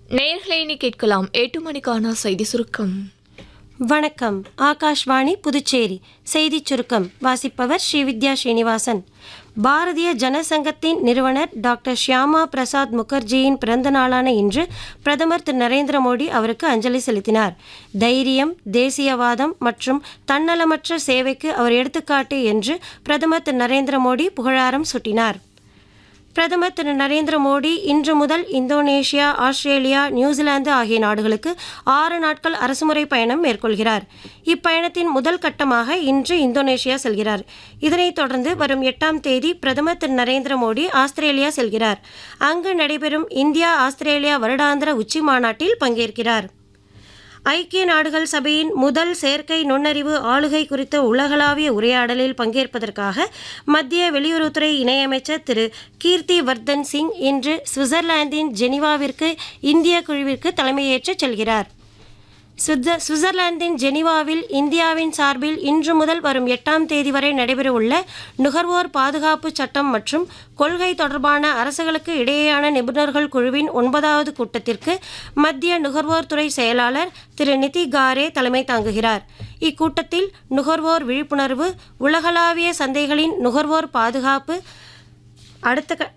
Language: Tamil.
நேயர்களை இனி கேட்கலாம் எட்டு மணிக்கான செய்தி சுருக்கம் வணக்கம் ஆகாஷ்வாணி புதுச்சேரி செய்திச் சுருக்கம் வாசிப்பவர் ஸ்ரீவித்யா ஸ்ரீனிவாசன் பாரதிய ஜனசங்கத்தின் நிறுவனர் டாக்டர் ஷியாமா பிரசாத் முகர்ஜியின் பிறந்த நாளான இன்று பிரதமர் திரு நரேந்திர மோடி அவருக்கு அஞ்சலி செலுத்தினார் தைரியம் தேசியவாதம் மற்றும் தன்னலமற்ற சேவைக்கு அவர் எடுத்துக்காட்டு என்று பிரதமர் திரு நரேந்திர மோடி புகழாரம் சூட்டினார் பிரதமர் திரு நரேந்திர மோடி இன்று முதல் இந்தோனேஷியா ஆஸ்திரேலியா நியூசிலாந்து ஆகிய நாடுகளுக்கு ஆறு நாட்கள் அரசுமுறை பயணம் மேற்கொள்கிறார் இப்பயணத்தின் முதல் கட்டமாக இன்று இந்தோனேஷியா செல்கிறார் இதனைத் தொடர்ந்து வரும் எட்டாம் தேதி பிரதமர் திரு நரேந்திர மோடி ஆஸ்திரேலியா செல்கிறார் அங்கு நடைபெறும் இந்தியா ஆஸ்திரேலியா வருடாந்திர உச்சி மாநாட்டில் பங்கேற்கிறார் ஐக்கிய நாடுகள் சபையின் முதல் செயற்கை நுண்ணறிவு ஆளுகை குறித்த உலகளாவிய உரையாடலில் பங்கேற்பதற்காக மத்திய வெளியுறவுத்துறை இணையமைச்சர் திரு கீர்த்தி வர்தன் சிங் இன்று சுவிட்சர்லாந்தின் ஜெனீவாவிற்கு இந்திய குழுவிற்கு தலைமையேற்றுச் செல்கிறார் சுவிட்ச சுவிட்சர்லாந்தின் ஜெனீவாவில் இந்தியாவின் சார்பில் இன்று முதல் வரும் எட்டாம் தேதி வரை நடைபெறவுள்ள நுகர்வோர் பாதுகாப்பு சட்டம் மற்றும் கொள்கை தொடர்பான அரசுகளுக்கு இடையேயான நிபுணர்கள் குழுவின் ஒன்பதாவது கூட்டத்திற்கு மத்திய நுகர்வோர் துறை செயலாளர் திரு நிதி காரே தலைமை தாங்குகிறார் இக்கூட்டத்தில் நுகர்வோர் விழிப்புணர்வு உலகளாவிய சந்தைகளின் நுகர்வோர் பாதுகாப்பு அடுத்த க